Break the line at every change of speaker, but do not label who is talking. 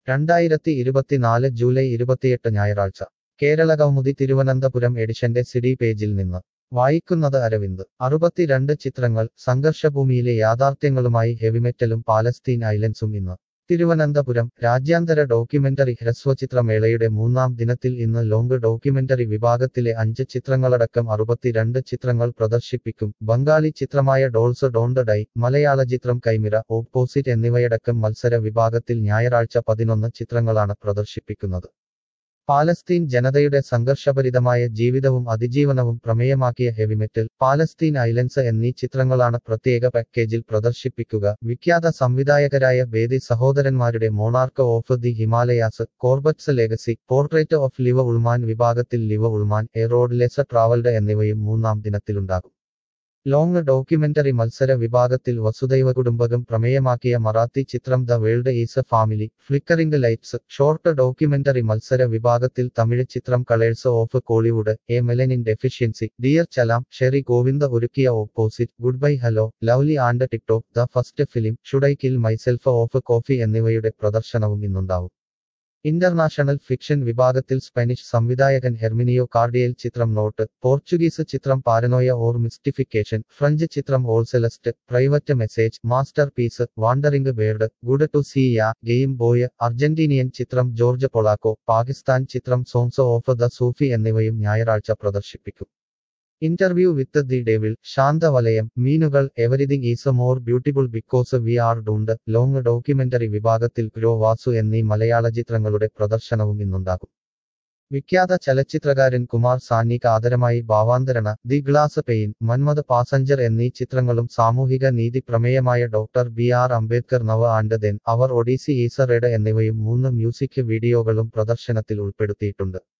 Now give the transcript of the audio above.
രണ്ടായിരത്തി ഇരുപത്തിനാല് ജൂലൈ ഇരുപത്തിയെട്ട് ഞായറാഴ്ച കേരള കൗമുദി തിരുവനന്തപുരം എഡിഷന്റെ സിഡി പേജിൽ നിന്ന് വായിക്കുന്നത് അരവിന്ദ് അറുപത്തിരണ്ട് ചിത്രങ്ങൾ സംഘർഷഭൂമിയിലെ യാഥാർത്ഥ്യങ്ങളുമായി ഹെവിമെറ്റലും പാലസ്തീൻ ഐലൻഡ്സും ഇന്ന് തിരുവനന്തപുരം രാജ്യാന്തര ഡോക്യുമെന്ററി ഹ്രസ്വചിത്രമേളയുടെ മൂന്നാം ദിനത്തിൽ ഇന്ന് ലോങ് ഡോക്യുമെന്ററി വിഭാഗത്തിലെ അഞ്ച് ചിത്രങ്ങളടക്കം അറുപത്തിരണ്ട് ചിത്രങ്ങൾ പ്രദർശിപ്പിക്കും ബംഗാളി ചിത്രമായ ഡോൾസ് ഡോണ്ട് ഡൈ മലയാള ചിത്രം കൈമിര ഓപ്പോസിറ്റ് എന്നിവയടക്കം മത്സര വിഭാഗത്തിൽ ഞായറാഴ്ച പതിനൊന്ന് ചിത്രങ്ങളാണ് പ്രദർശിപ്പിക്കുന്നത് പാലസ്തീൻ ജനതയുടെ സംഘർഷഭരിതമായ ജീവിതവും അതിജീവനവും പ്രമേയമാക്കിയ ഹെവിമെറ്റൽ പാലസ്തീൻ ഐലൻഡ്സ് എന്നീ ചിത്രങ്ങളാണ് പ്രത്യേക പാക്കേജിൽ പ്രദർശിപ്പിക്കുക വിഖ്യാത സംവിധായകരായ ബേദി സഹോദരന്മാരുടെ monarch of the Himalayas Corbett's legacy portrait of Liv Ullmann വിഭാഗത്തിൽ Liv Ullmann a road less travelled എന്നിവയും മൂന്നാം ദിനത്തിലുണ്ടാകും ലോങ് ഡോക്യുമെന്ററി മത്സര വിഭാഗത്തിൽ വസുദൈവ കുടുംബകം പ്രമേയമാക്കിയ മറാത്തി ചിത്രം the world is a family flickering lights short documentary മത്സര വിഭാഗത്തിൽ തമിഴ് ചിത്രം colours of Kollywood a melanin deficiency dear Chalam Sherry Govinda ഒരുക്കിയ opposite good bye hello lovely and TikTok the first film should I kill myself of coffee എന്നിവയുടെ പ്രദർശനവും ഇന്നുണ്ടാവും international fiction വിഭാഗത്തിൽ Spanish സംവിധായകൻ Herminio Cardiel ചിത്രം നോട്ട് പോർച്ചുഗീസ് ചിത്രം പാരനോയ ഓർ മിസ്റ്റിഫിക്കേഷൻ ഫ്രഞ്ച് ചിത്രം ഓൾസെലസ്റ്റ് private message masterpiece wandering bird good to see ya game boy Argentinian ചിത്രം ജോർജ് പൊളാക്കോ പാകിസ്ഥാൻ ചിത്രം സോങ്സ് ഓഫ് ദ സൂഫി എന്നിവയും ഞായറാഴ്ച പ്രദർശിപ്പിക്കും ഇന്റർവ്യൂ വിത്ത് ദി ഡെവിൾ ശാന്തവലയം മീനുകൾ everything is more beautiful because we are doomed long documentary വിഭാഗത്തിൽ grow Vasu എന്നീ മലയാള ചിത്രങ്ങളുടെ പ്രദർശനവും ഇന്നുണ്ടാകും വിഖ്യാത ചലച്ചിത്രകാരൻ കുമാർ സാന്നിക്ക് ആദരമായി Bhavantarana the glass pane Manmath passenger എന്നീ ചിത്രങ്ങളും സാമൂഹിക നീതി പ്രമേയമായ doctor B R Ambedkar now and then our odyssey is red എന്നിവയും മൂന്ന് മ്യൂസിക് വീഡിയോകളും പ്രദർശനത്തിൽ ഉൾപ്പെടുത്തിയിട്ടുണ്ട്